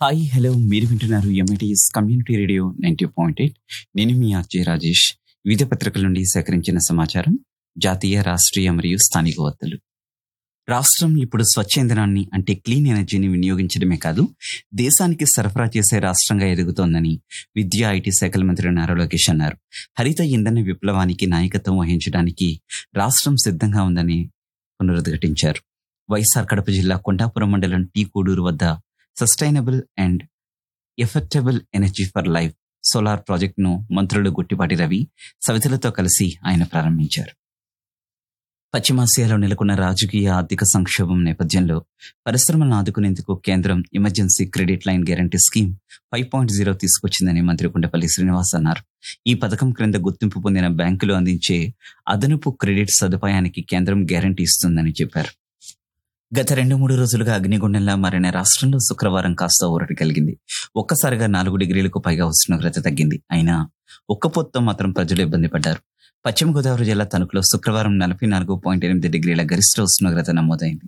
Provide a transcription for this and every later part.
hi hello మీరు వింటున్నారు MITS community radio ninety point eight నేను మీ ఆర్జే రాజేష్ వివిధ పత్రికల నుండి సేకరించిన సమాచారం జాతీయ రాష్ట్రీయ మరియు స్థానిక వార్తలు రాష్ట్రం ఇప్పుడు స్వచ్ఛ ఇంధనాన్ని అంటే క్లీన్ ఎనర్జీని వినియోగించడమే కాదు దేశానికి సరఫరా చేసే రాష్ట్రంగా ఎదుగుతోందని విద్యా ఐటీ శాఖల మంత్రి నారా లోకేష్ అన్నారు హరిత ఇంధన విప్లవానికి నాయకత్వం వహించడానికి రాష్ట్రం సిద్ధంగా ఉందని పునరుద్ఘాటించారు వైఎస్ఆర్ కడప జిల్లా కొండాపురం మండలం టీ కోడూరు వద్ద sustainable and effectable energy for life solar ప్రాజెక్టును మంత్రులు గుట్టిపాటి రవి సవితలతో కలిసి ఆయన ప్రారంభించారు పశ్చిమాసియాలో నెలకొన్న రాజకీయ ఆర్థిక సంక్షోభం నేపథ్యంలో పరిశ్రమలను ఆదుకునేందుకు కేంద్రం emergency credit line guarantee scheme five point zero తీసుకొచ్చిందని మంత్రి కుండపల్లి శ్రీనివాస్ అన్నారు ఈ పథకం క్రింద గుర్తింపు పొందిన బ్యాంకులు అందించే అదనపు క్రెడిట్ సదుపాయానికి కేంద్రం గ్యారంటీ ఇస్తుందని చెప్పారు గత రెండు మూడు రోజులుగా అగ్నిగుండంలా మారిన రాష్ట్రంలో శుక్రవారం కాస్త ఊరటి కలిగింది ఒక్కసారిగా నాలుగు డిగ్రీలకు పైగా ఉష్ణోగ్రత తగ్గింది అయినా ఒక్క పొత్తో మాత్రం ప్రజలు ఇబ్బంది పడ్డారు పశ్చిమ గోదావరి జిల్లా తణుకులో శుక్రవారం నలభై నాలుగు పాయింట్ ఎనిమిది డిగ్రీల గరిష్ట ఉష్ణోగ్రత నమోదైంది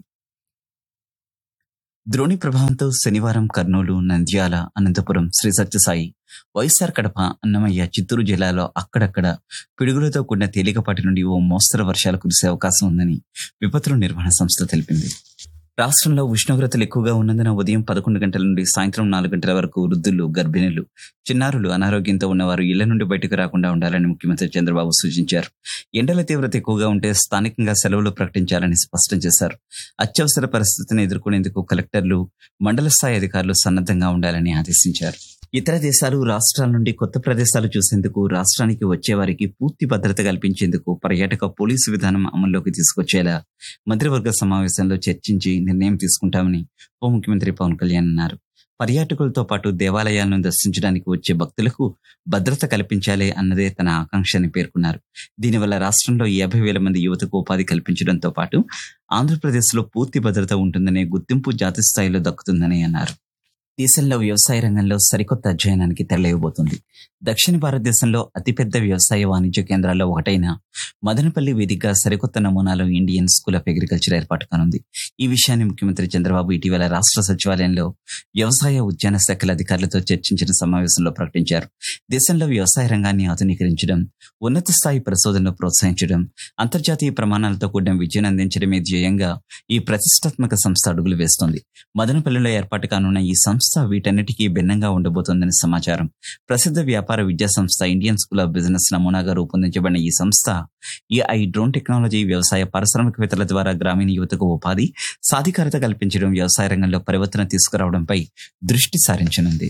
ద్రోణి ప్రభావంతో శనివారం కర్నూలు నంద్యాల అనంతపురం శ్రీ సత్యసాయి వైఎస్ఆర్ కడప అన్నమయ్య చిత్తూరు జిల్లాలో అక్కడక్కడ పిడుగులతో కూడిన తేలికపాటి నుండి ఓ మోస్తరు వర్షాలు కురిసే అవకాశం ఉందని విపత్తుల నిర్వహణ సంస్థ తెలిపింది రాష్ట్రంలో ఉష్ణోగ్రతలు ఎక్కువగా ఉన్నందున ఉదయం పదకొండు గంటల నుండి సాయంత్రం నాలుగు గంటల వరకు వృద్ధులు గర్భిణులు చిన్నారులు అనారోగ్యంతో ఉన్నవారు ఇళ్ల నుండి బయటకు రాకుండా ఉండాలని ముఖ్యమంత్రి చంద్రబాబు సూచించారు ఎండల తీవ్రత ఎక్కువగా ఉంటే స్థానికంగా సెలవులు ప్రకటించాలని స్పష్టం చేశారు అత్యవసర పరిస్థితిని ఎదుర్కొనేందుకు కలెక్టర్లు మండల స్థాయి అధికారులు సన్నద్ధంగా ఉండాలని ఆదేశించారు ఇతర దేశాలు రాష్ట్రాల నుండి కొత్త ప్రదేశాలు చూసేందుకు రాష్ట్రానికి వచ్చేవారికి పూర్తి భద్రత కల్పించేందుకు పర్యాటక పోలీసు విధానం అమల్లోకి తీసుకొచ్చేలా మంత్రివర్గ సమావేశంలో చర్చించి నిర్ణయం తీసుకుంటామని ఉప ముఖ్యమంత్రి పవన్ కళ్యాణ్ అన్నారు పర్యాటకులతో పాటు దేవాలయాలను దర్శించడానికి వచ్చే భక్తులకు భద్రత కల్పించాలి అన్నదే తన ఆకాంక్ష అని పేర్కొన్నారు దీనివల్ల రాష్ట్రంలో యాభై వేల మంది యువతకు ఉపాధి కల్పించడంతో పాటు ఆంధ్రప్రదేశ్లో పూర్తి భద్రత ఉంటుందనే గుర్తింపు జాతి స్థాయిలో దక్కుతుందని అన్నారు దేశంలో వ్యవసాయ రంగంలో సరికొత్త అధ్యయనానికి తెరలేయబోతుంది దక్షిణ భారతదేశంలో అతిపెద్ద వ్యవసాయ వాణిజ్య కేంద్రాల్లో ఒకటైన మదనపల్లి వేదికగా సరికొత్త నమూనాలో ఇండియన్ స్కూల్ ఆఫ్ అగ్రికల్చర్ ఏర్పాటు కానుంది ఈ విషయాన్ని ముఖ్యమంత్రి చంద్రబాబు ఇటీవల రాష్ట్ర సచివాలయంలో వ్యవసాయ ఉద్యాన శాఖల అధికారులతో చర్చించిన సమావేశంలో ప్రకటించారు దేశంలో వ్యవసాయ రంగాన్ని ఆధునీకరించడం ఉన్నత స్థాయి పరిశోధనలు ప్రోత్సహించడం అంతర్జాతీయ ప్రమాణాలతో కూడిన విద్యను అందించడమే ధ్యేయంగా ఈ ప్రతిష్టాత్మక సంస్థ అడుగులు వేస్తోంది మదనపల్లిలో ఏర్పాటు కానున్న ఈ సంస్థ వీటన్నిటికీ భిన్నంగా ఉండబోతోందని సమాచారం ప్రసిద్ధ వ్యాపార విద్యా సంస్థ ఇండియన్ స్కూల్ ఆఫ్ బిజినెస్ నమూనాగా రూపొందించబడిన ఈ సంస్థ ఏఐ డ్రోన్ టెక్నాలజీ వ్యవసాయ పారిశ్రామికవేత్తల ద్వారా గ్రామీణ యువతకు ఉపాధి సాధికారత కల్పించడం వ్యవసాయ రంగంలో పరివర్తన తీసుకురావడంపై దృష్టి సారించనుంది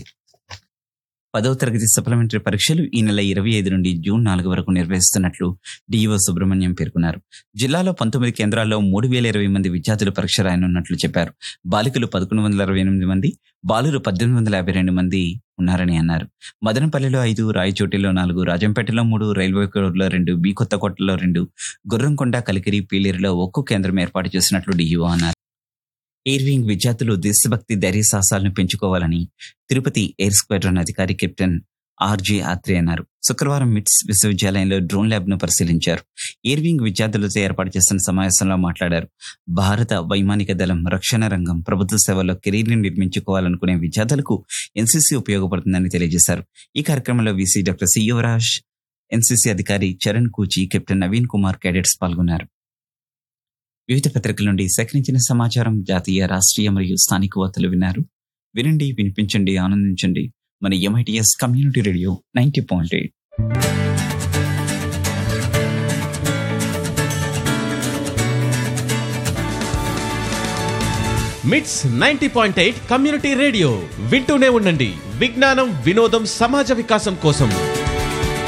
పదవ తరగతి సప్లిమెంటరీ పరీక్షలు ఈ నెల ఇరవై ఐదు నుండి జూన్ నాలుగు వరకు నిర్వహిస్తున్నట్లు డిఈఓ సుబ్రహ్మణ్యం పేర్కొన్నారు జిల్లాలో పంతొమ్మిది కేంద్రాల్లో మూడు వేల ఇరవై మంది విద్యార్థులు పరీక్ష రాయనున్నట్లు చెప్పారు బాలికలు పదకొండు వందల అరవై ఎనిమిది మంది బాలురు పద్దెనిమిది వందల యాభై రెండు మంది ఉన్నారని అన్నారు మదనపల్లిలో ఐదు రాయచోటిలో నాలుగు రాజంపేటలో మూడు రైల్వే కోడ్లో రెండు బి కొత్తకోటలో రెండు గుర్రంకొండ కలికిరి పీలేరులో ఒక్కో కేంద్రం ఏర్పాటు చేసినట్లు డిఈఓ అన్నారు ఎయిర్ వింగ్ విద్యార్థులు దేశభక్తి ధైర్య సాహసాలను పెంచుకోవాలని తిరుపతి ఎయిర్ స్క్వాడ్రన్ అధికారి కెప్టెన్ ఆర్జే ఆత్రే అన్నారు శుక్రవారం మిట్స్ విశ్వవిద్యాలయంలో డ్రోన్ ల్యాబ్ ను పరిశీలించారు ఎయిర్ వింగ్ విద్యార్థులతో ఏర్పాటు చేసిన సమావేశంలో మాట్లాడారు భారత వైమానిక దళం రక్షణ రంగం ప్రభుత్వ సేవల్లో కెరీర్ని నిర్మించుకోవాలనుకునే విద్యార్థులకు ఎన్సీసీ ఉపయోగపడుతుందని తెలియజేశారు ఈ కార్యక్రమంలో VC doctor C Yuvaraj NCC అధికారి చరణ్ కూచి కెప్టెన్ నవీన్ కుమార్ క్యాడెట్స్ పాల్గొన్నారు వివిధ పత్రికల నుండి సేకరించిన సమాచారం జాతీయ రాష్ట్రీయ మరియు స్థానిక వార్తలు విన్నారు వినండి వినిపించండి ఆనందించండి మన MITS community radio ninety point eight MITS ninety point eight community radio వింటూనే ఉండండి విజ్ఞానం వినోదం సమాజ వికాసం కోసం